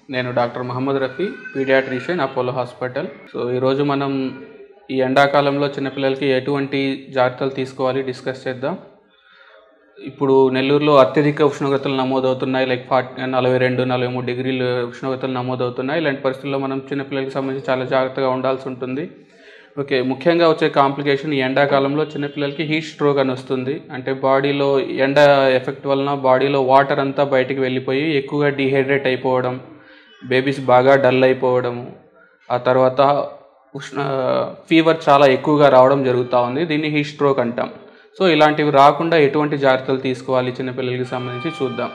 నేను doctor Mohammed Rafi paediatrician Apollo hospital so ఈరోజు మనం ఈ ఎండాకాలంలో చిన్నపిల్లలకి ఎటువంటి జాగ్రత్తలు తీసుకోవాలి డిస్కస్ చేద్దాం ఇప్పుడు నెల్లూరులో అత్యధిక ఉష్ణోగ్రతలు నమోదవుతున్నాయి లైక్ ఫార్టీ నలభై రెండు నలభై మూడు డిగ్రీలు ఉష్ణోగ్రతలు నమోదవుతున్నాయి ఇలాంటి పరిస్థితుల్లో మనం చిన్నపిల్లలకి సంబంధించి చాలా జాగ్రత్తగా ఉండాల్సి ఉంటుంది ఓకే ముఖ్యంగా వచ్చే కాంప్లికేషన్ ఈ ఎండాకాలంలో చిన్నపిల్లలకి హీట్ స్ట్రోక్ అని వస్తుంది అంటే బాడీలో ఎండ ఎఫెక్ట్ వలన బాడీలో వాటర్ అంతా బయటికి వెళ్ళిపోయి ఎక్కువగా డిహైడ్రేట్ అయిపోవడం బేబీస్ బాగా డల్ అయిపోవడము ఆ తర్వాత ఉష్ణ ఫీవర్ చాలా ఎక్కువగా రావడం జరుగుతూ ఉంది దీన్ని హీట్ స్ట్రోక్ అంటాం సో ఇలాంటివి రాకుండా ఎటువంటి జాగ్రత్తలు తీసుకోవాలి చిన్నపిల్లలకి సంబంధించి చూద్దాం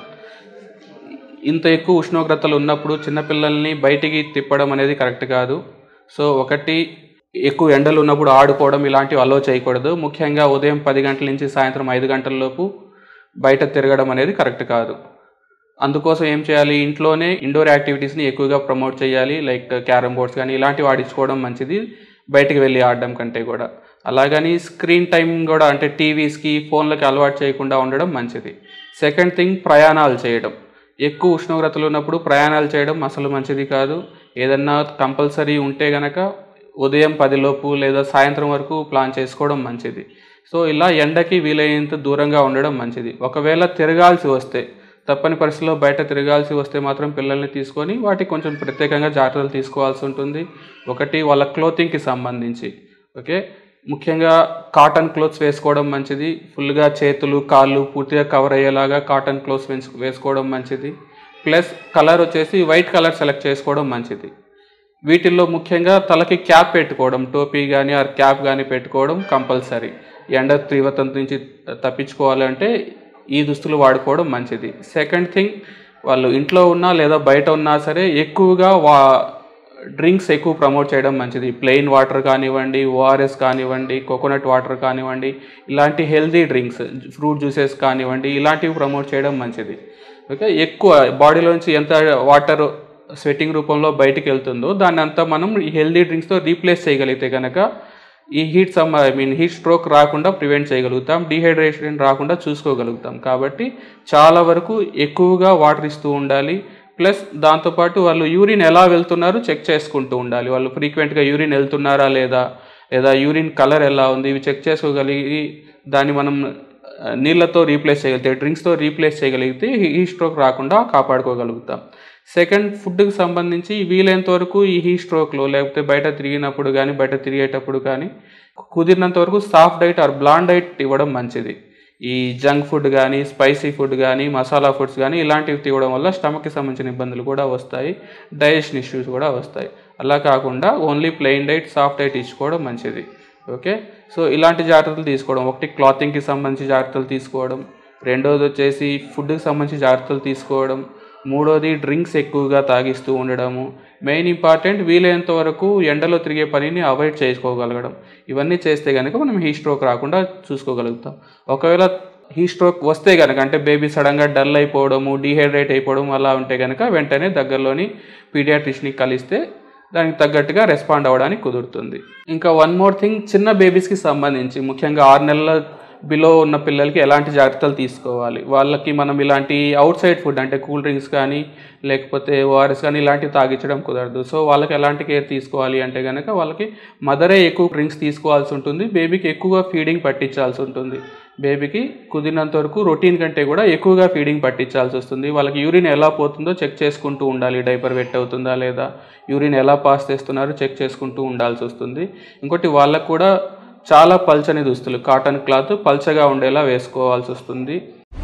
ఇంత ఎక్కువ ఉష్ణోగ్రతలు ఉన్నప్పుడు చిన్నపిల్లల్ని బయటికి తిప్పడం అనేది కరెక్ట్ కాదు సో ఒకటి ఎక్కువ ఎండలు ఉన్నప్పుడు ఆడుకోవడం ఇలాంటివి అలో చేయకూడదు ముఖ్యంగా ఉదయం పది గంటల నుంచి సాయంత్రం ఐదు గంటల లోపు బయట తిరగడం అనేది కరెక్ట్ కాదు అందుకోసం ఏం చేయాలి ఇంట్లోనే ఇండోర్ యాక్టివిటీస్ని ఎక్కువగా ప్రమోట్ చేయాలి లైక్ క్యారమ్ బోర్డ్స్ కానీ ఇలాంటివి ఆడించుకోవడం మంచిది బయటికి వెళ్ళి ఆడడం కంటే కూడా అలాగని స్క్రీన్ టైం కూడా అంటే టీవీస్కి ఫోన్లకి అలవాటు చేయకుండా ఉండడం మంచిది సెకండ్ థింగ్ ప్రయాణాలు చేయడం ఎక్కువ ఉష్ణోగ్రతలు ఉన్నప్పుడు ప్రయాణాలు చేయడం అసలు మంచిది కాదు ఏదన్నా కంపల్సరీ ఉంటే గనక ఉదయం పదిలోపు లేదా సాయంత్రం వరకు ప్లాన్ చేసుకోవడం మంచిది సో ఇలా ఎండకి వీలైనంత దూరంగా ఉండడం మంచిది ఒకవేళ తిరగాల్సి వస్తే తప్పని పరిస్థితిలో బయట తిరగాల్సి వస్తే మాత్రం పిల్లల్ని తీసుకొని వాటికి కొంచెం ప్రత్యేకంగా జాగ్రత్తలు తీసుకోవాల్సి ఉంటుంది ఒకటి వాళ్ళ క్లోతింగ్కి సంబంధించి ఓకే ముఖ్యంగా కాటన్ క్లోత్స్ వేసుకోవడం మంచిది ఫుల్గా చేతులు కాళ్ళు పూర్తిగా కవర్ అయ్యేలాగా కాటన్ క్లోత్స్ వేసుకోవడం మంచిది ప్లస్ కలర్ వచ్చేసి వైట్ కలర్ సెలెక్ట్ చేసుకోవడం మంచిది వీటిల్లో ముఖ్యంగా తలకి క్యాప్ పెట్టుకోవడం టోపీ కానీ ఆర్ క్యాప్ కానీ పెట్టుకోవడం కంపల్సరీ ఎండ తీవ్రత నుంచి తప్పించుకోవాలంటే ఈ దుస్తులు వాడుకోవడం మంచిది సెకండ్ థింగ్ వాళ్ళు ఇంట్లో ఉన్నా లేదా బయట ఉన్నా సరే ఎక్కువగా వా డ్రింక్స్ ఎక్కువ ప్రమోట్ చేయడం మంచిది ప్లెయిన్ వాటర్ కానివ్వండి ఓఆర్ఎస్ కానివ్వండి కోకోనట్ వాటర్ కానివ్వండి ఇలాంటి హెల్తీ డ్రింక్స్ ఫ్రూట్ జ్యూసెస్ కానివ్వండి ఇలాంటివి ప్రమోట్ చేయడం మంచిది ఓకే ఎక్కువ బాడీలోంచి ఎంత వాటర్ స్వెట్టింగ్ రూపంలో బయటికి వెళ్తుందో దాన్ని అంతా మనం ఈ హెల్దీ డ్రింక్స్తో రీప్లేస్ చేయగలిగితే కనుక ఈ heat some I mean heat stroke రాకుండా ప్రివెంట్ చేయగలుగుతాం డీహైడ్రేషన్ రాకుండా చూసుకోగలుగుతాం కాబట్టి చాలా వరకు ఎక్కువగా వాటర్ ఇస్తూ ఉండాలి ప్లస్ దాంతోపాటు వాళ్ళు యూరిన్ ఎలా వెళ్తున్నారు చెక్ చేసుకుంటూ ఉండాలి వాళ్ళు ఫ్రీక్వెంట్గా యూరిన్ వెళ్తున్నారా లేదా లేదా యూరిన్ కలర్ ఎలా ఉంది ఇవి చెక్ చేసుకోగలిగి దాన్ని మనం నీళ్ళతో రీప్లేస్ చేయగలిగితే డ్రింక్స్తో రీప్లేస్ చేయగలిగితే హీట్ స్ట్రోక్ రాకుండా కాపాడుకోగలుగుతాం సెకండ్ ఫుడ్కి సంబంధించి వీలైనంత వరకు ఈ హీ స్ట్రోక్లో లేకపోతే బయట తిరిగినప్పుడు కానీ బయట తిరిగేటప్పుడు కానీ కుదిరినంత వరకు soft diet or bland diet ఇవ్వడం మంచిది ఈ జంక్ ఫుడ్ కానీ స్పైసీ ఫుడ్ కానీ మసాలా ఫుడ్స్ కానీ ఇలాంటివి తీయడం వల్ల స్టమక్కి సంబంధించిన ఇబ్బందులు కూడా వస్తాయి డైజెషన్ ఇష్యూస్ కూడా వస్తాయి అలా కాకుండా only plain diet soft diet ఇచ్చుకోవడం మంచిది ఓకే సో ఇలాంటి జాగ్రత్తలు తీసుకోవడం ఒకటి క్లాతింగ్కి సంబంధించి జాగ్రత్తలు తీసుకోవడం రెండోది వచ్చేసి ఫుడ్కి సంబంధించి జాగ్రత్తలు తీసుకోవడం మూడోది డ్రింక్స్ ఎక్కువగా తాగిస్తూ ఉండడము మెయిన్ ఇంపార్టెంట్ వీలైనంత వరకు ఎండలో తిరిగే పనిని అవాయిడ్ చేసుకోగలగడం ఇవన్నీ చేస్తే కనుక మనం హీ స్ట్రోక్ రాకుండా చూసుకోగలుగుతాం ఒకవేళ హీ స్ట్రోక్ వస్తే కనుక అంటే బేబీ సడన్గా డల్ అయిపోవడము డీహైడ్రేట్ అయిపోవడం అలా ఉంటే కనుక వెంటనే దగ్గరలోని పీడియాట్రిషన్ని కలిస్తే దానికి తగ్గట్టుగా రెస్పాండ్ అవ్వడానికి కుదురుతుంది ఇంకా వన్ మోర్ థింగ్ చిన్న బేబీస్కి సంబంధించి ముఖ్యంగా ఆరు నెలల బిలో ఉన్న పిల్లలకి ఎలాంటి జాగ్రత్తలు తీసుకోవాలి వాళ్ళకి మనం ఇలాంటి అవుట్ సైడ్ ఫుడ్ అంటే కూల్ డ్రింక్స్ కానీ లేకపోతే ఓఆర్ఎస్ కానీ ఇలాంటివి తాగించడం కుదరదు సో వాళ్ళకి ఎలాంటి కేర్ తీసుకోవాలి అంటే కనుక వాళ్ళకి మదరే ఎక్కువ డ్రింక్స్ తీసుకోవాల్సి ఉంటుంది బేబీకి ఎక్కువగా ఫీడింగ్ పట్టించాల్సి ఉంటుంది బేబీకి కుదిరినంత వరకు రొటీన్ కంటే కూడా ఎక్కువగా ఫీడింగ్ పట్టించాల్సి వస్తుంది వాళ్ళకి యూరిన్ ఎలా పోతుందో చెక్ చేసుకుంటూ ఉండాలి డైపర్ వెట్ అవుతుందా లేదా యూరిన్ ఎలా పాస్ చేస్తున్నారో చెక్ చేసుకుంటూ ఉండాల్సి వస్తుంది ఇంకోటి వాళ్ళకు కూడా చాలా పల్చని దుస్తులు కాటన్ క్లాత్ పల్చగా ఉండేలా వేసుకోవాల్సి వస్తుంది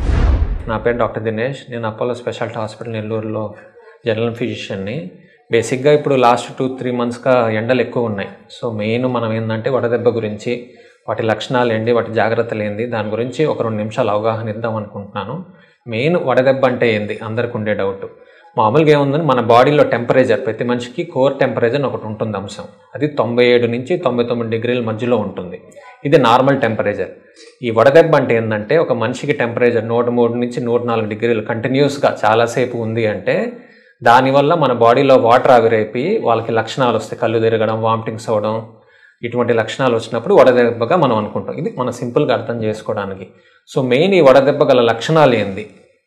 నా పేరు డాక్టర్ దినేష్ నేను అపోలో స్పెషాలిటీ హాస్పిటల్ నెల్లూరులో జనరల్ ఫిజిషియన్ని బేసిక్గా ఇప్పుడు లాస్ట్ టూ త్రీ మంత్స్గా ఎండలు ఎక్కువ ఉన్నాయి సో మెయిన్ మనం ఏంటంటే వడదెబ్బ గురించి వాటి లక్షణాలు ఏంటి వాటి జాగ్రత్తలు ఏంటి దాని గురించి ఒక రెండు నిమిషాలు అవగాహన ఇద్దాం అనుకుంటున్నాను మెయిన్ వడదెబ్బ అంటే ఏంది అందరికి ఉండే డౌట్ మామూలుగా ఏముందని మన బాడీలో టెంపరేచర్ ప్రతి మనిషికి కోర్ టెంపరేచర్ ఒకటి ఉంటుంది అంశం అది తొంభై ఏడు నుంచి తొంభై తొమ్మిది డిగ్రీల మధ్యలో ఉంటుంది ఇది నార్మల్ టెంపరేచర్ ఈ వడదెబ్బ అంటే ఏంటంటే ఒక మనిషికి టెంపరేచర్ నూట మూడు నుంచి నూట నాలుగు డిగ్రీలు కంటిన్యూస్గా చాలాసేపు ఉంది అంటే దానివల్ల మన బాడీలో వాటర్ ఆవిరైపోయి వాళ్ళకి లక్షణాలు వస్తాయి కళ్ళు తిరగడం వామిటింగ్స్ అవ్వడం ఇటువంటి లక్షణాలు వచ్చినప్పుడు వడదెబ్బగా మనం అనుకుంటాం ఇది మనం సింపుల్గా అర్థం చేసుకోవడానికి సో మెయిన్ ఈ వడదెబ్బ గల లక్షణాలు ఏంది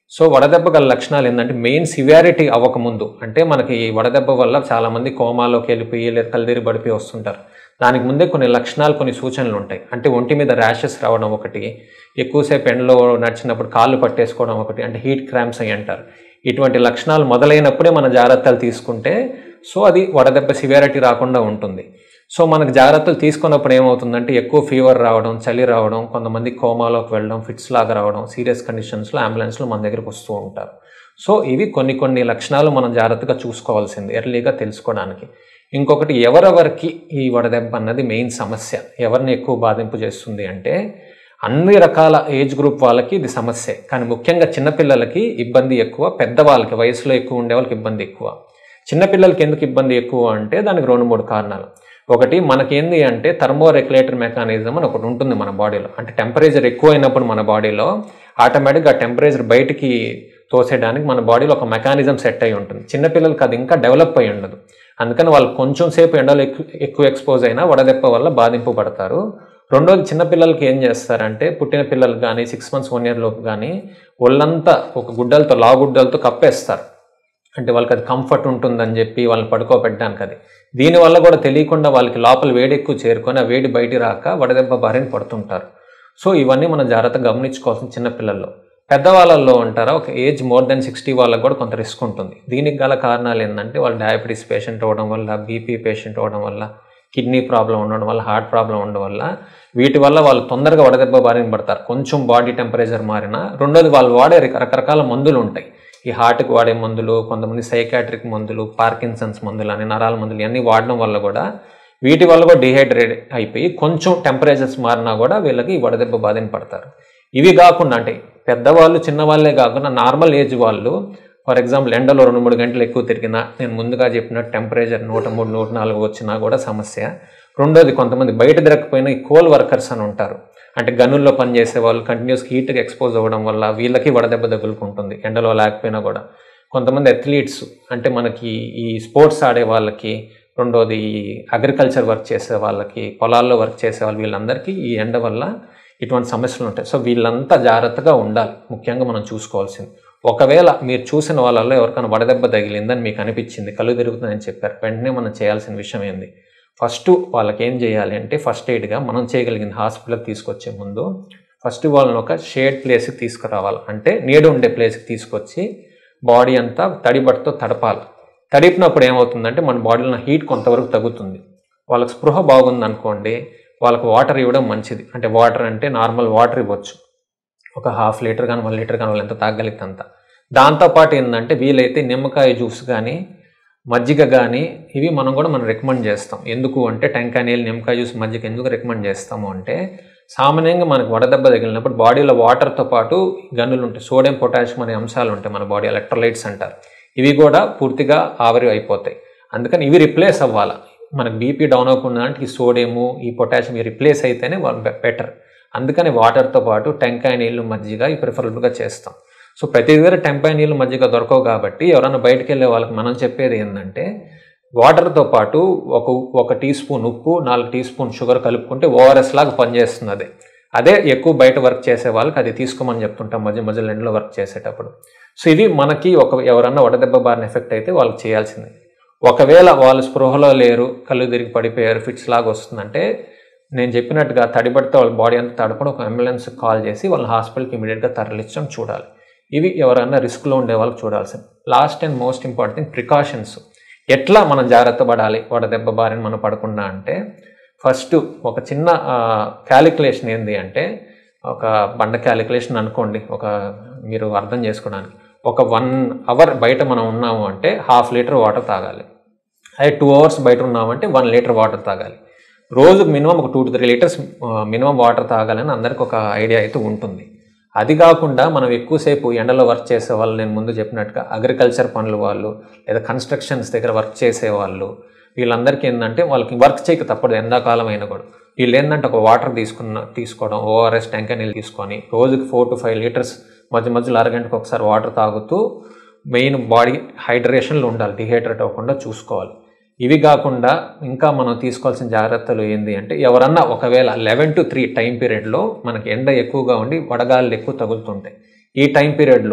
సో వడదెబ్బ గల లక్షణాలు ఏంటంటే మెయిన్ సివియారిటీ అవ్వకముందు అంటే మనకి ఈ వడదెబ్బ వల్ల చాలామంది కోమాలోకి వెళ్ళిపోయి లేదా కల్దిరి పడిపోయి వస్తుంటారు దానికి ముందే కొన్ని లక్షణాలు కొన్ని సూచనలు ఉంటాయి అంటే ఒంటి మీద ర్యాషెస్ రావడం ఒకటి ఎక్కువసేపు ఎండలో నడిచినప్పుడు కాళ్ళు పట్టేసుకోవడం ఒకటి అంటే హీట్ క్రాంప్స్ అయ్యి అంటారు ఇటువంటి లక్షణాలు మొదలైనప్పుడే మన జాగ్రత్తలు తీసుకుంటే సో అది వడదెబ్బ సివియారిటీ రాకుండా ఉంటుంది సో మనకు జాగ్రత్తలు తీసుకున్నప్పుడు ఏమవుతుందంటే ఎక్కువ ఫీవర్ రావడం చలి రావడం కొంతమంది కోమాలోకి వెళ్ళడం ఫిట్స్ లాగా రావడం సీరియస్ కండిషన్స్లో అంబులెన్స్లో మన దగ్గరికి వస్తూ ఉంటారు సో ఇవి కొన్ని కొన్ని లక్షణాలు మనం జాగ్రత్తగా చూసుకోవాల్సింది ఎర్లీగా తెలుసుకోవడానికి ఇంకొకటి ఎవరెవరికి ఈ వడదెబ్బ అన్నది మెయిన్ సమస్య ఎవరిని ఎక్కువ బాధింపు చేస్తుంది అంటే అన్ని రకాల ఏజ్ గ్రూప్ వాళ్ళకి ఇది సమస్య కానీ ముఖ్యంగా చిన్నపిల్లలకి ఇబ్బంది ఎక్కువ పెద్దవాళ్ళకి వయసులో ఎక్కువ ఉండే వాళ్ళకి ఇబ్బంది ఎక్కువ చిన్నపిల్లలకి ఎందుకు ఇబ్బంది ఎక్కువ అంటే దానికి రెండు మూడు కారణాలు ఒకటి మనకేంది అంటే థర్మో రెగ్యులేటర్ మెకానిజం అని ఒకటి ఉంటుంది మన బాడీలో అంటే టెంపరేచర్ ఎక్కువ అయినప్పుడు మన బాడీలో ఆటోమేటిక్గా టెంపరేచర్ బయటికి తోసేయడానికి మన బాడీలో ఒక మెకానిజం సెట్ అయి ఉంటుంది చిన్నపిల్లలకి అది ఇంకా డెవలప్ అయి ఉండదు అందుకని వాళ్ళు కొంచెం సేపు ఎండలో ఎక్కువ ఎక్కువ ఎక్స్పోజ్ అయినా వడదెబ్బ వల్ల బాధింపబడతారు రెండోది చిన్నపిల్లలకి ఏం చేస్తారంటే పుట్టిన పిల్లలకు కానీ సిక్స్ మంత్స్ వన్ ఇయర్ లోపు కానీ ఒళ్ళంతా ఒక గుడ్డలతో లావు గుడ్డలతో కప్పేస్తారు అంటే వాళ్ళకి అది కంఫర్ట్ ఉంటుందని చెప్పి వాళ్ళని పడుకోబెట్టడానికి అది దీనివల్ల కూడా తెలియకుండా వాళ్ళకి లోపల వేడి ఎక్కువ చేరుకొని ఆ వేడి బయటి రాక వడదెబ్బ బారిన పడుతుంటారు సో ఇవన్నీ మనం జాగ్రత్తగా గమనించుకోవాల్సిన చిన్నపిల్లల్లో పెద్దవాళ్ళల్లో ఉంటారా ఒక ఏజ్ మోర్ దెన్ సిక్స్టీ వాళ్ళకి కూడా కొంత రిస్క్ ఉంటుంది దీనికి గల కారణాలు ఏంటంటే వాళ్ళు డయాబెటీస్ పేషెంట్ అవ్వడం వల్ల బీపీ పేషెంట్ అవ్వడం వల్ల కిడ్నీ ప్రాబ్లం ఉండడం వల్ల హార్ట్ ప్రాబ్లం ఉండడం వల్ల వీటి వల్ల వాళ్ళు తొందరగా వడదెబ్బ బారిన పడతారు కొంచెం బాడీ టెంపరేచర్ మారినా రెండోది వాళ్ళు వాడే రకరకాల మందులు ఉంటాయి ఈ హార్ట్కి వాడే మందులు కొంతమంది సైకాట్రిక్ మందులు పార్కిన్సన్స్ మందులు అని నరాల మందులు ఇవన్నీ వాడడం వల్ల కూడా వీటి వల్ల కూడా డిహైడ్రేట్ అయిపోయి కొంచెం టెంపరేచర్స్ మారినా కూడా వీళ్ళకి ఈ వడదెబ్బ బాధిన పడతారు ఇవి కాకుండా అంటే పెద్దవాళ్ళు చిన్నవాళ్ళే కాకుండా నార్మల్ ఏజ్ వాళ్ళు ఫర్ ఎగ్జాంపుల్ ఎండలో రెండు మూడు గంటలు ఎక్కువ తిరిగినా నేను ముందుగా చెప్పిన టెంపరేచర్ నూట మూడు నూట నాలుగు వచ్చినా కూడా సమస్య రెండోది కొంతమంది బయట తిరగకపోయినా ఈ కోల్ వర్కర్స్ అని ఉంటారు అంటే గనుల్లో పనిచేసే వాళ్ళు కంటిన్యూస్ హీట్కి ఎక్స్పోజ్ అవ్వడం వల్ల వీళ్ళకి వడదెబ్బ తగులుకుంటుంది ఎండలో లేకపోయినా కూడా కొంతమంది అథ్లీట్స్ అంటే మనకి ఈ స్పోర్ట్స్ ఆడే వాళ్ళకి రెండోది అగ్రికల్చర్ వర్క్ చేసే వాళ్ళకి పొలాల్లో వర్క్ చేసే వాళ్ళు వీళ్ళందరికీ ఈ ఎండ వల్ల ఇటువంటి సమస్యలు ఉంటాయి సో వీళ్ళంతా జాగ్రత్తగా ఉండాలి ముఖ్యంగా మనం చూసుకోవాల్సింది ఒకవేళ మీరు చూసిన వాళ్ళలో ఎవరికైనా వడదెబ్బ తగిలిందని మీకు అనిపించింది కళ్ళు తిరుగుతుందని చెప్పారు వెంటనే మనం చేయాల్సిన విషయం ఏంది ఫస్ట్ వాళ్ళకి ఏం చేయాలి అంటే ఫస్ట్ ఎయిడ్గా మనం చేయగలిగింది హాస్పిటల్కి తీసుకొచ్చే ముందు ఫస్ట్ వాళ్ళని ఒక షేడ్ ప్లేస్కి తీసుకురావాలి అంటే నీడ ఉండే ప్లేస్కి తీసుకొచ్చి బాడీ అంతా తడిబట్టతో తడపాలి తడిపినప్పుడు ఏమవుతుందంటే మన బాడీలో హీట్ కొంతవరకు తగ్గుతుంది వాళ్ళకి స్పృహ బాగుంది అనుకోండి వాళ్ళకి వాటర్ ఇవ్వడం మంచిది అంటే వాటర్ అంటే నార్మల్ వాటర్ ఇవ్వచ్చు ఒక హాఫ్ లీటర్ కానీ వన్ లీటర్ కానీ వాళ్ళు ఎంత తాగలిగితే అంత దాంతోపాటు ఏంటంటే వీలైతే నిమ్మకాయ జ్యూస్ కానీ మజ్జిగ కానీ ఇవి మనం కూడా మనం రికమెండ్ చేస్తాం ఎందుకు అంటే టెంకాయ నీళ్ళు నిమ్మకాయ జ్యూస్ మజ్జిగ ఎందుకు రికమెండ్ చేస్తాము అంటే సామాన్యంగా మనకు వడదెబ్బ తగిలినప్పుడు బాడీలో వాటర్తో పాటు గన్నులు ఉంటాయి సోడియం పొటాషియం అనే అంశాలు ఉంటాయి మన బాడీ ఎలక్ట్రోలైట్స్ అంటారు ఇవి కూడా పూర్తిగా ఆవిరి అయిపోతాయి అందుకని ఇవి రిప్లేస్ అవ్వాలి మనకు బీపీ డౌన్ అవ్వకుండా అంటే ఈ సోడియము ఈ పొటాషియం రిప్లేస్ అయితేనే బెటర్ అందుకని వాటర్తో పాటు టెంకాయ నీళ్ళు మజ్జిగ ఇవి ప్రిఫరబుల్గా చేస్తాం సో ప్రతి దగ్గర టెంకాయ నీళ్ళు మజ్జిగ దొరకవు కాబట్టి ఎవరైనా బయటకు వెళ్ళే వాళ్ళకి మనం చెప్పేది ఏంటంటే వాటర్తో పాటు ఒక ఒక టీ స్పూన్ ఉప్పు నాలుగు టీ స్పూన్ షుగర్ కలుపుకుంటే ఓఆర్ఎస్ లాగా పనిచేస్తుంది అదే అదే ఎక్కువ బయట వర్క్ చేసే వాళ్ళకి అది తీసుకోమని చెప్తుంటాం మధ్య మధ్యలో ఎండలో వర్క్ చేసేటప్పుడు సో ఇది మనకి ఒక ఎవరన్నా వడదెబ్బ బారిన ఎఫెక్ట్ అయితే వాళ్ళకి చేయాల్సింది ఒకవేళ వాళ్ళు స్పృహలో లేరు కళ్ళు తిరిగి పడిపోయారు ఫిట్స్ లాగా వస్తుందంటే నేను చెప్పినట్టుగా తడిబడితే వాళ్ళ బాడీ అంతా తడపడం ఒక అంబులెన్స్ కాల్ చేసి వాళ్ళని హాస్పిటల్కి ఇమీడియట్గా తరలించడం చూడాలి ఇవి ఎవరైనా రిస్క్లో ఉండే వాళ్ళకి చూడాల్సింది last and most important thing precautions ఎట్లా మనం జాగ్రత్త పడాలి వడదెబ్బ బారిన మనం పడకుండా అంటే ఫస్ట్ ఒక చిన్న క్యాలిక్యులేషన్ ఏంది అంటే ఒక బండ క్యాలిక్యులేషన్ అనుకోండి ఒక మీరు అర్థం చేసుకోవడానికి ఒక వన్ అవర్ బయట మనం ఉన్నాము అంటే హాఫ్ లీటర్ వాటర్ తాగాలి అదే టూ అవర్స్ బయట ఉన్నామంటే వన్ లీటర్ వాటర్ తాగాలి రోజుకు మినిమం ఒక two to three litres minimum water తాగాలని అందరికి ఒక ఐడియా అయితే ఉంటుంది అది కాకుండా మనం ఎక్కువసేపు ఎండలో వర్క్ చేసే వాళ్ళు నేను ముందు చెప్పినట్టుగా అగ్రికల్చర్ పనులు వాళ్ళు లేదా కన్స్ట్రక్షన్స్ దగ్గర వర్క్ చేసే వాళ్ళు వీళ్ళందరికీ ఏంటంటే వాళ్ళకి వర్క్ చేయక తప్పదు ఎండాకాలం అయినా కూడా వీళ్ళు ఏంటంటే ఒక వాటర్ తీసుకున్న తీసుకోవడం ఓఆర్ఎస్ ట్యాంకర్ నీళ్ళు తీసుకొని రోజుకి ఫోర్ టు ఫైవ్ లీటర్స్ మధ్య మధ్యలో అరగంటకు ఒకసారి వాటర్ తాగుతూ మెయిన్ బాడీ హైడ్రేషన్లో ఉండాలి డిహైడ్రేట్ అవ్వకుండా చూసుకోవాలి ఇవి కాకుండా ఇంకా మనం తీసుకోవాల్సిన జాగ్రత్తలు ఏంటి అంటే ఎవరన్నా ఒకవేళ లెవెన్ టు త్రీ టైం పీరియడ్లో మనకి ఎండ ఎక్కువగా ఉండి వడగాళ్ళు ఎక్కువ తగులుతుంటాయి ఈ టైం పీరియడ్లో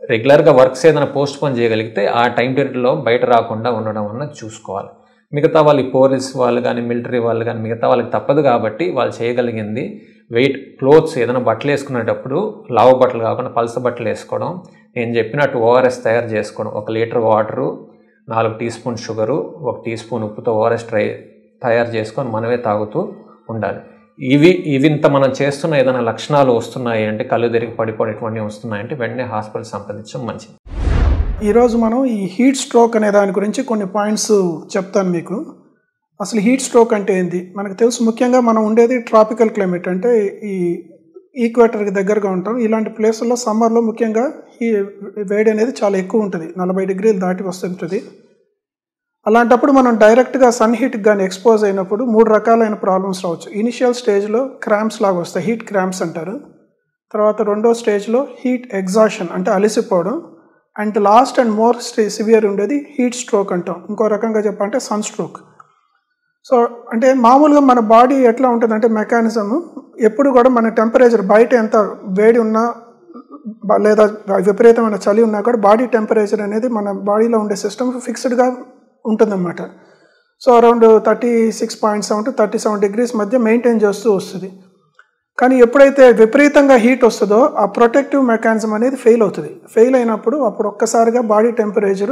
రెగ్యులర్గా వర్క్స్ ఏదైనా పోస్ట్ పోన్ చేయగలిగితే ఆ టైం పీరియడ్లో బయట రాకుండా ఉండడం అన్నది చూసుకోవాలి మిగతా వాళ్ళు పోలీస్ వాళ్ళు కానీ మిలిటరీ వాళ్ళు కానీ మిగతా వాళ్ళకి తప్పదు కాబట్టి వాళ్ళు చేయగలిగింది వెయిట్ క్లోత్స్ ఏదైనా బట్టలు వేసుకునేటప్పుడు లావు బట్టలు కాకుండా పలస బట్టలు వేసుకోవడం నేను చెప్పినట్టు ఓఆర్ఎస్ తయారు చేసుకోవడం ఒక లీటర్ వాటరు నాలుగు టీ స్పూన్ షుగరు ఒక టీ స్పూన్ ఉప్పుతో ఓఆర్ఎస్ ట్రై తయారు చేసుకొని మనమే తాగుతూ ఉండాలి ఇవి ఇవి ఇంత మనం చేస్తున్న ఏదైనా లక్షణాలు వస్తున్నాయి అంటే కళ్ళు తిరిగి పడిపోవడం ఇటువంటివి వస్తున్నాయంటే వెంటనే హాస్పిటల్ సంప్రదించడం మంచిది ఈరోజు మనం ఈ హీట్ స్ట్రోక్ అనే దాని గురించి కొన్ని పాయింట్స్ చెప్తాను మీకు అసలు హీట్ స్ట్రోక్ అంటే ఏంటి మనకు తెలుసు ముఖ్యంగా మనం ఉండేది ట్రాపికల్ క్లైమేట్ అంటే ఈ ఈక్వేటర్కి దగ్గరగా ఉంటాం ఇలాంటి ప్లేసుల్లో సమ్మర్లో ముఖ్యంగా ఈ వేడి అనేది చాలా ఎక్కువ ఉంటుంది నలభై డిగ్రీలు దాటి వస్తుంటుంది అలాంటప్పుడు మనం డైరెక్ట్గా సన్ హీట్కి కానీ ఎక్స్పోజ్ అయినప్పుడు మూడు రకాలైన ప్రాబ్లమ్స్ రావచ్చు ఇనిషియల్ స్టేజ్లో క్రాంప్స్ లాగా వస్తాయి హీట్ క్రాంప్స్ అంటారు తర్వాత రెండో స్టేజ్లో హీట్ ఎగ్జాషన్ అంటే అలసిపోవడం and last and more stay severe ఉండేది హీట్ స్ట్రోక్ అంటాం ఇంకో రకంగా చెప్పాలంటే సన్ స్ట్రోక్ సో అంటే మామూలుగా మన బాడీ ఎట్లా ఉంటుందంటే మెకానిజం ఎప్పుడు కూడా మన టెంపరేచర్ బయట ఎంత వేడి ఉన్నా బ- లేదా విపరీతమైన చలి ఉన్నా కూడా బాడీ టెంపరేచర్ అనేది మన బాడీలో ఉండే సిస్టమ్ ఫిక్స్డ్గా ఉంటుందన్నమాట so around thirty six point seven to thirty seven degrees మధ్య మెయింటైన్ చేస్తూ వస్తుంది కానీ ఎప్పుడైతే విపరీతంగా హీట్ వస్తుందో ఆ ప్రొటెక్టివ్ మెకానిజం అనేది ఫెయిల్ అవుతుంది ఫెయిల్ అయినప్పుడు అప్పుడు ఒక్కసారిగా బాడీ టెంపరేచరు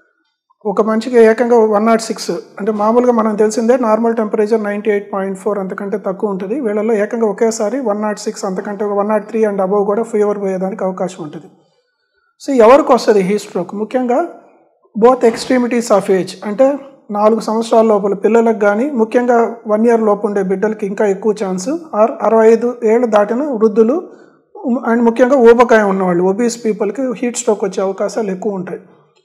ఒక మనిషికి ఏకంగా వన్ నాట్ సిక్స్ అంటే మామూలుగా మనం తెలిసిందే normal temperature ninety eight point four అంతకంటే తక్కువ ఉంటుంది వీళ్ళలో ఏకంగా ఒకేసారి వన్ నాట్ సిక్స్ అంతకంటే one nought three and above కూడా ఫీవర్ పోయేదానికి అవకాశం ఉంటుంది సో ఎవరికి వస్తుంది హీట్ స్ట్రోక్ ముఖ్యంగా బోత్ ఎక్స్ట్రీమిటీస్ ఆఫ్ ఏజ్ అంటే నాలుగు సంవత్సరాల లోపల పిల్లలకు కానీ ముఖ్యంగా వన్ ఇయర్ లోపు ఉండే బిడ్డలకి ఇంకా ఎక్కువ ఛాన్స్ ఆర్ అరవై ఐదు ఏళ్ళు దాటిన వృద్ధులు అండ్ ముఖ్యంగా ఊబకాయం ఉన్నవాళ్ళు ఒబీస్ పీపుల్కి హీట్ స్ట్రోక్ వచ్చే అవకాశాలు ఎక్కువ ఉంటాయి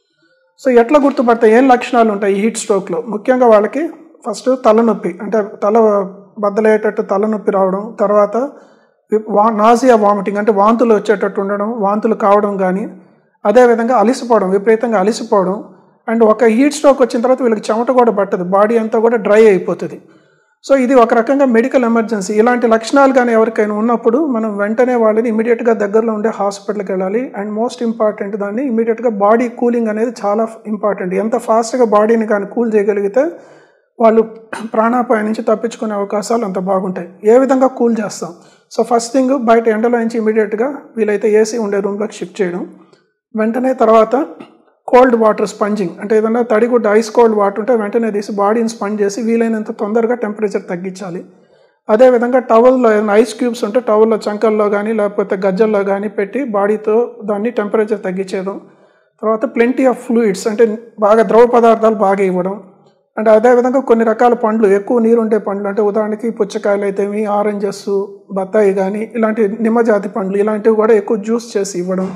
సో ఎట్లా గుర్తుపడతాయి ఏం లక్షణాలు ఉంటాయి ఈ హీట్ స్ట్రోక్లో ముఖ్యంగా వాళ్ళకి ఫస్ట్ తలనొప్పి అంటే తల బద్దలయ్యేటట్టు తలనొప్పి రావడం తర్వాత వా నాజియా వామిటింగ్ అంటే వాంతులు వచ్చేటట్టు ఉండడం వాంతులు కావడం కానీ అదేవిధంగా అలిసిపోవడం విపరీతంగా అలిసిపోవడం అండ్ ఒక హీట్ స్ట్రోక్ వచ్చిన తర్వాత వీళ్ళకి చెమట కూడా పట్టదు బాడీ అంతా కూడా డ్రై అయిపోతుంది సో ఇది ఒక రకంగా మెడికల్ ఎమర్జెన్సీ ఇలాంటి లక్షణాలు కానీ ఎవరికైనా ఉన్నప్పుడు మనం వెంటనే వాళ్ళని ఇమీడియట్గా దగ్గరలో ఉండే హాస్పిటల్కి వెళ్ళాలి అండ్ మోస్ట్ ఇంపార్టెంట్ దాన్ని ఇమీడియట్గా బాడీ కూలింగ్ అనేది చాలా ఇంపార్టెంట్ ఎంత ఫాస్ట్గా బాడీని కానీ కూల్ చేయగలిగితే వాళ్ళు ప్రాణాపాయం నుంచి తప్పించుకునే అవకాశాలు అంత బాగుంటాయి ఏ విధంగా కూల్ చేస్తాం సో ఫస్ట్ థింగ్ బయట ఎండలో నుంచి ఇమీడియట్గా వీలైతే ఏసీ ఉండే రూమ్లోకి షిఫ్ట్ చేయడం వెంటనే తర్వాత కోల్డ్ వాటర్ స్పంజింగ్ అంటే ఏదైనా తడిగుడ్డ ఐస్ కోల్డ్ వాటర్ ఉంటే వెంటనే తీసి బాడీని స్పంజ్ చేసి వీలైనంత తొందరగా టెంపరేచర్ తగ్గించాలి అదేవిధంగా టవల్లో ఏదైనా ఐస్ క్యూబ్స్ ఉంటే టవల్లో చంకల్లో కానీ లేకపోతే గజ్జల్లో కానీ పెట్టి బాడీతో దాన్ని టెంపరేచర్ తగ్గించేయడం తర్వాత ప్లెంటీ ఆఫ్ ఫ్లూయిడ్స్ అంటే బాగా ద్రవ పదార్థాలు బాగా ఇవ్వడం అండ్ అదేవిధంగా కొన్ని రకాల పండ్లు ఎక్కువ నీరు ఉండే పండ్లు అంటే ఉదాహరణకి పుచ్చకాయలు అయితేమి ఆరెంజెస్ బత్తాయి కానీ ఇలాంటి నిమ్మజాతి పండ్లు ఇలాంటివి కూడా ఎక్కువ జ్యూస్ చేసి ఇవ్వడం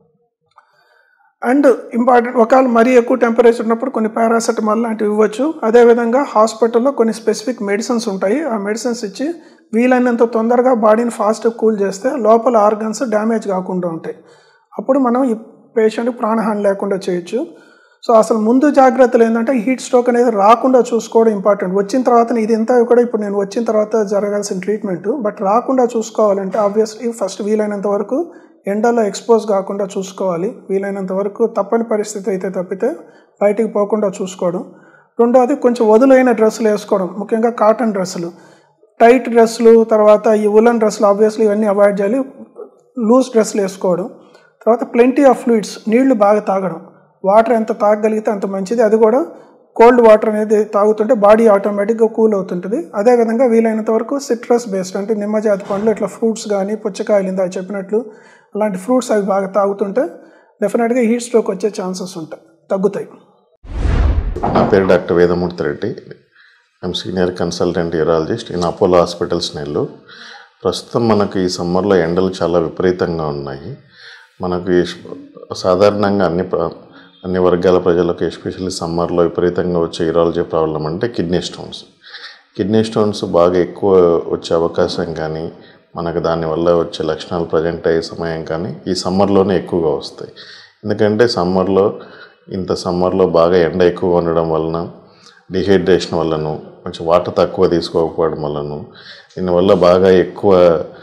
అండ్ ఇంపార్టెంట్ ఒకవేళ మరీ ఎక్కువ టెంపరేచర్ ఉన్నప్పుడు కొన్ని పారాసెటమాల్ లాంటివి ఇవ్వచ్చు అదేవిధంగా హాస్పిటల్లో కొన్ని స్పెసిఫిక్ మెడిసిన్స్ ఉంటాయి ఆ మెడిసిన్స్ ఇచ్చి వీలైనంత తొందరగా బాడీని ఫాస్ట్గా కూల్ చేస్తే లోపల ఆర్గన్స్ డ్యామేజ్ కాకుండా ఉంటాయి అప్పుడు మనం ఈ పేషెంట్ ప్రాణహాని లేకుండా చేయొచ్చు సో అసలు ముందు జాగ్రత్తలు ఏంటంటే హీట్ స్ట్రోక్ అనేది రాకుండా చూసుకోవడం ఇంపార్టెంట్ వచ్చిన తర్వాత ఇది ఎంత కూడా ఇప్పుడు నేను వచ్చిన తర్వాత జరగాల్సిన ట్రీట్మెంట్ బట్ రాకుండా చూసుకోవాలంటే ఆబ్వియస్లీ ఫస్ట్ వీలైనంత వరకు ఎండలో ఎక్స్పోజ్ కాకుండా చూసుకోవాలి వీలైనంత వరకు తప్పని పరిస్థితి అయితే తప్పితే బయటికి పోకుండా చూసుకోవడం రెండవది కొంచెం వదులైన డ్రెస్సులు వేసుకోవడం ముఖ్యంగా కాటన్ డ్రెస్సులు టైట్ డ్రెస్సులు తర్వాత ఈ ఉలన్ డ్రెస్సులు ఆబ్వియస్లీ ఇవన్నీ అవాయిడ్ చేయాలి లూజ్ డ్రెస్సులు వేసుకోవడం తర్వాత ప్లెంటీ ఆఫ్ ఫ్లూయిడ్స్ నీళ్లు బాగా తాగడం వాటర్ ఎంత తాగగలిగితే అంత మంచిది అది కూడా కోల్డ్ వాటర్ అనేది తాగుతుంటే బాడీ ఆటోమేటిక్గా కూల్ అవుతుంటుంది అదేవిధంగా వీలైనంత వరకు సిట్రస్ బేస్డ్ అంటే నిమ్మజాతి పండ్లు ఇట్లా ఫ్రూట్స్ కానీ పుచ్చకాయలు ఇందా చెప్పినట్లు అలాంటి ఫ్రూట్స్ అవి బాగా తాగుతుంటే డెఫినెట్గా హీట్ స్ట్రోక్ వచ్చే ఛాన్సెస్ ఉంటాయి తగ్గుతాయి నా పేరు doctor Vedamurthy Reddy I'm senior consultant urologist in Apollo hospitals Nellore ప్రస్తుతం మనకు ఈ సమ్మర్లో ఎండలు చాలా విపరీతంగా ఉన్నాయి మనకు ఈ సాధారణంగా అన్ని ప్ర- అన్ని వర్గాల ప్రజలకు ఎస్పెషల్లీ సమ్మర్లో విపరీతంగా వచ్చే యూరాలజీ ప్రాబ్లం అంటే కిడ్నీ స్టోన్స్ కిడ్నీ స్టోన్స్ బాగా ఎక్కువ వచ్చే అవకాశం కానీ మనకు దానివల్ల వచ్చే లక్షణాలు ప్రజెంట్ అయ్యే సమయం కానీ ఈ సమ్మర్లోనే ఎక్కువగా వస్తాయి ఎందుకంటే సమ్మర్లో ఇంత సమ్మర్లో బాగా ఎండ ఎక్కువగా ఉండడం వలన డిహైడ్రేషన్ వల్లను కొంచెం వాటర్ తక్కువ తీసుకోకపోవడం వల్లను దీనివల్ల బాగా ఎక్కువ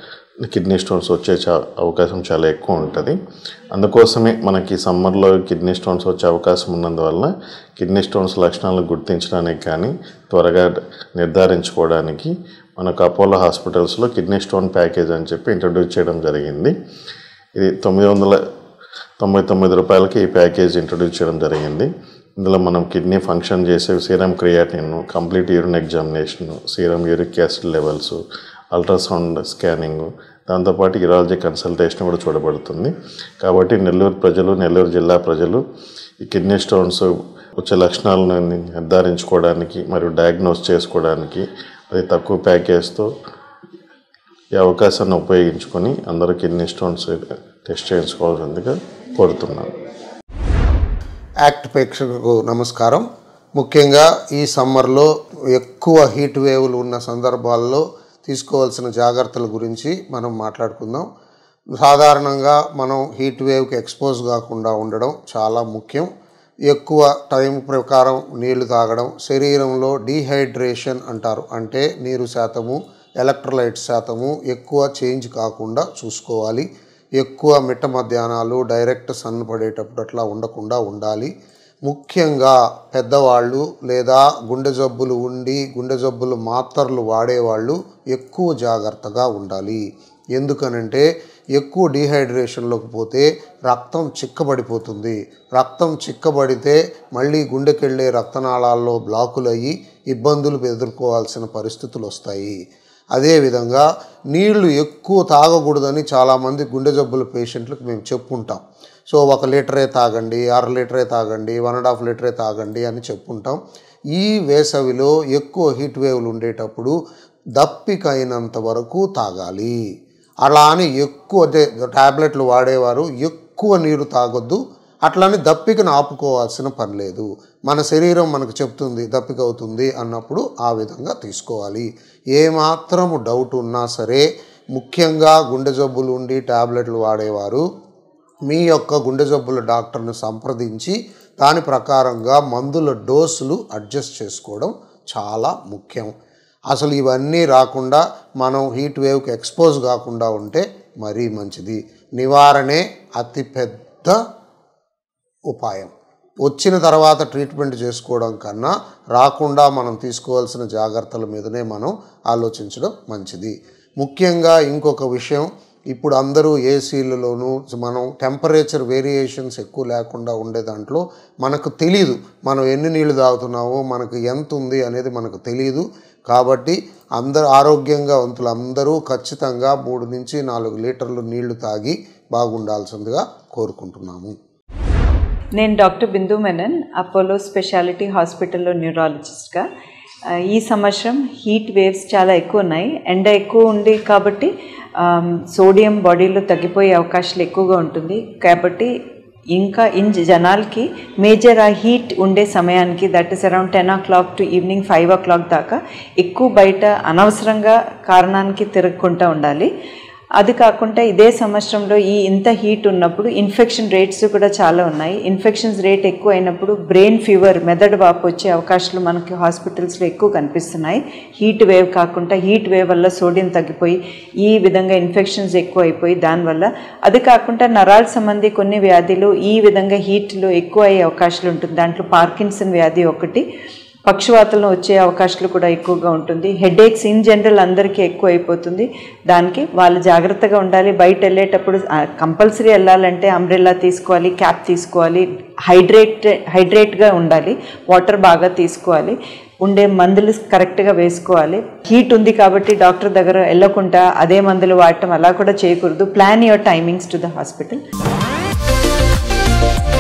కిడ్నీ స్టోన్స్ వచ్చే చా అవకాశం చాలా ఎక్కువ ఉంటుంది అందుకోసమే మనకి సమ్మర్లో కిడ్నీ స్టోన్స్ వచ్చే అవకాశం ఉన్నందువల్ల కిడ్నీ స్టోన్స్ లక్షణాలను గుర్తించడానికి కానీ త్వరగా నిర్ధారించుకోవడానికి మనకు అపోలో హాస్పిటల్స్లో కిడ్నీ స్టోన్ ప్యాకేజ్ అని చెప్పి ఇంట్రడ్యూస్ చేయడం జరిగింది ఇది తొమ్మిది వందల తొంభై తొమ్మిది రూపాయలకి ఈ ప్యాకేజ్ ఇంట్రడ్యూస్ చేయడం జరిగింది ఇందులో మనం కిడ్నీ ఫంక్షన్ చేసే serum creatinine complete urine examination serum uric acid levels ultrasound scanning దాంతోపాటు యూరాలజీ కన్సల్టేషన్ కూడా చూడబడుతుంది కాబట్టి నెల్లూరు ప్రజలు నెల్లూరు జిల్లా ప్రజలు ఈ కిడ్నీ స్టోన్స్ వచ్చే లక్షణాలను నిర్ధారించుకోవడానికి మరియు డయాగ్నోస్ చేసుకోవడానికి అది తక్కువ ప్యాకేజ్తో ఈ అవకాశాన్ని ఉపయోగించుకొని అందరూ కిడ్నీ స్టోన్స్ టెస్ట్ చేయించుకోవాల్సిందిగా కోరుతున్నాను యాక్ట్ ప్రేక్షకులకు నమస్కారం ముఖ్యంగా ఈ సమ్మర్లో ఎక్కువ హీట్ వేవ్లు ఉన్న సందర్భాల్లో తీసుకోవాల్సిన జాగ్రత్తల గురించి మనం మాట్లాడుకుందాం సాధారణంగా మనం హీట్ వేవ్కి ఎక్స్పోజ్ కాకుండా ఉండడం చాలా ముఖ్యం ఎక్కువ టైం ప్రకారం నీళ్లు తాగడం శరీరంలో డీహైడ్రేషన్ అంటారు అంటే నీరు శాతము ఎలక్ట్రోలైట్ శాతము ఎక్కువ చేంజ్ కాకుండా చూసుకోవాలి ఎక్కువ మిట్ట మధ్యాహ్నాలు డైరెక్ట్ సన్ పడేటప్పుడు అట్లా ఉండకుండా ఉండాలి ముఖ్యంగా పెద్దవాళ్ళు లేదా గుండె జబ్బులు ఉండి గుండె జబ్బులు మాత్రలు వాడేవాళ్ళు ఎక్కువ జాగ్రత్తగా ఉండాలి ఎందుకనంటే ఎక్కువ డీహైడ్రేషన్లోకి పోతే రక్తం చిక్కబడిపోతుంది రక్తం చిక్కబడితే మళ్ళీ గుండెకెళ్ళే రక్తనాళాల్లో బ్లాకులు అయ్యి ఇబ్బందులు ఎదుర్కోవాల్సిన పరిస్థితులు వస్తాయి అదేవిధంగా నీళ్లు ఎక్కువ తాగకూడదని చాలామంది గుండె జబ్బుల పేషెంట్లకు మేము చెప్పుంటాం సో ఒక లీటరే తాగండి అర లీటరే తాగండి వన్ అండ్ హాఫ్ లీటరే తాగండి అని చెప్పుంటాం ఈ వేసవిలో ఎక్కువ హీట్ వేవ్లు ఉండేటప్పుడు దప్పికైనంత వరకు తాగాలి అలా అని ఎక్కువ అదే ట్యాబ్లెట్లు వాడేవారు ఎక్కువ నీరు తాగొద్దు అట్లని దప్పికను ఆపుకోవాల్సిన పని లేదు మన శరీరం మనకు చెప్తుంది దప్పిక అవుతుంది అన్నప్పుడు ఆ విధంగా తీసుకోవాలి ఏమాత్రము డౌట్ ఉన్నా సరే ముఖ్యంగా గుండె జబ్బులు ఉండి ట్యాబ్లెట్లు వాడేవారు మీ యొక్క గుండె జబ్బుల డాక్టర్ను సంప్రదించి దాని ప్రకారంగా మందుల డోసులు అడ్జస్ట్ చేసుకోవడం చాలా ముఖ్యం అసలు ఇవన్నీ రాకుండా మనం హీట్ వేవ్కి ఎక్స్పోజ్ కాకుండా ఉంటే మరీ మంచిది నివారణే అతిపెద్ద ఉపాయం వచ్చిన తర్వాత ట్రీట్మెంట్ చేసుకోవడం కన్నా రాకుండా మనం తీసుకోవాల్సిన జాగ్రత్తల మీదనే మనం ఆలోచించడం మంచిది ముఖ్యంగా ఇంకొక విషయం ఇప్పుడు అందరూ ఏసీలలోనూ మనం టెంపరేచర్ వేరియేషన్స్ ఎక్కువ లేకుండా ఉండే దాంట్లో మనకు తెలియదు మనం ఎన్ని నీళ్లు తాగుతున్నామో మనకు ఎంత ఉంది అనేది మనకు తెలియదు కాబట్టి అందరు ఆరోగ్యంగా వంతులు అందరూ ఖచ్చితంగా మూడు నుంచి నాలుగు లీటర్లు నీళ్లు తాగి బాగుండాల్సిందిగా కోరుకుంటున్నాము నేను డాక్టర్ బిందు మెనన్ అపోలో స్పెషాలిటీ హాస్పిటల్లో న్యూరాలజిస్ట్గా ఆ, ఈ సంవత్సరం హీట్ వేవ్స్ చాలా ఎక్కువ ఉన్నాయి ఎండ ఎక్కువ ఉంది కాబట్టి ఆమ్, సోడియం బాడీలో తగ్గిపోయే అవకాశాలు ఎక్కువగా ఉంటుంది కాబట్టి ఇంకా ఇన్ జనాలకి మేజర్ ఆ హీట్ ఉండే సమయానికి that is around ten o'clock to evening five o'clock దాకా ఎక్కువ బయట అనవసరంగా కారణానికి తిరగకుండా ఉండాలి అది కాకుండా ఇదే సంవత్సరంలో ఈ ఇంత హీట్ ఉన్నప్పుడు ఇన్ఫెక్షన్ రేట్స్ కూడా చాలా ఉన్నాయి ఇన్ఫెక్షన్స్ రేట్ ఎక్కువ అయినప్పుడు బ్రెయిన్ ఫీవర్ మెదడు వాపు వచ్చే అవకాశాలు మనకి హాస్పిటల్స్లో ఎక్కువ కనిపిస్తున్నాయి హీట్ వేవ్ కాకుండా హీట్ వేవ్ వల్ల సోడియం తగ్గిపోయి ఈ విధంగా ఇన్ఫెక్షన్స్ ఎక్కువ అయిపోయి దానివల్ల అది కాకుండా నరాల సంబంధి కొన్ని వ్యాధులు ఈ విధంగా హీట్లో ఎక్కువ అయ్యే అవకాశాలు ఉంటుంది దాంట్లో పార్కిన్సన్ వ్యాధి ఒకటి పక్షవాతం వచ్చే అవకాశాలు కూడా ఎక్కువగా ఉంటుంది హెడేక్స్ ఇన్ జనరల్ అందరికీ ఎక్కువ అయిపోతుంది దానికి వాళ్ళు జాగ్రత్తగా ఉండాలి బయట వెళ్ళేటప్పుడు కంపల్సరీ వెళ్ళాలంటే అంబ్రెల్లా తీసుకోవాలి క్యాప్ తీసుకోవాలి హైడ్రేట్ హైడ్రేట్గా ఉండాలి వాటర్ బాగా తీసుకోవాలి ఉండే మందులు కరెక్ట్గా వేసుకోవాలి హీట్ ఉంది కాబట్టి డాక్టర్ దగ్గర వెళ్ళకుండా అదే మందులు వాడటం అలా కూడా చేయకూడదు plan your timings to the hospital